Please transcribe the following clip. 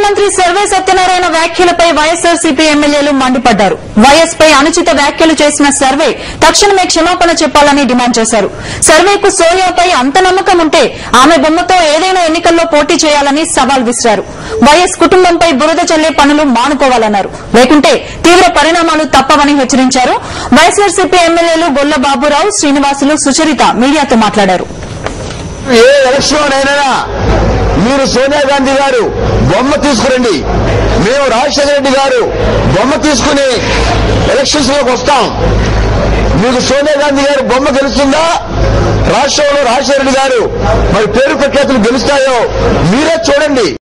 మంత్రి సర్వే సత్యనారాయణ వ్యాఖ్యలపై వైఎస్ఆర్సీపీ ఎమ్మెల్యేలు మండిపడ్డారు వైఎస్ పై అనుచిత వ్యాఖ్యలు చేసిన సర్వే తక్షణమే క్షమాపణ చెప్పాలని డిమాండ్ చేశారు సర్వేకు సోనియాపై అంత నమ్మకం ఉంటే ఆమె బొమ్మతో ఏదైనా ఎన్నికల్లో పోటీ చేయాలని సవాల్ విసిరారు వైఎస్ కుటుంబంపై బురద చల్లే పనులు మానుకోవాలన్నారు లేకుంటే తీవ్ర పరిణామాలు తప్పవని హెచ్చరించారు వైఎస్ఆర్సీపీ ఎమ్మెల్యేలు గొల్ల బాబురావు శ్రీనివాసులు సుచరిత మీడియాతో మాట్లాడారు ఏ ఎలక్షన్ అయినా మీరు సోనియా గాంధీ గారు బొమ్మ తీసుకురండి మేము రాజశేఖర రెడ్డి గారు బొమ్మ తీసుకుని ఎలక్షన్స్ లోకి వస్తాం మీకు సోనియా గాంధీ గారు బొమ్మ గెలుస్తుందా రాష్ట్రంలో రాజశేఖర రెడ్డి గారు మరి పేరు ప్రఖ్యాతులు గెలుస్తాయో మీరే చూడండి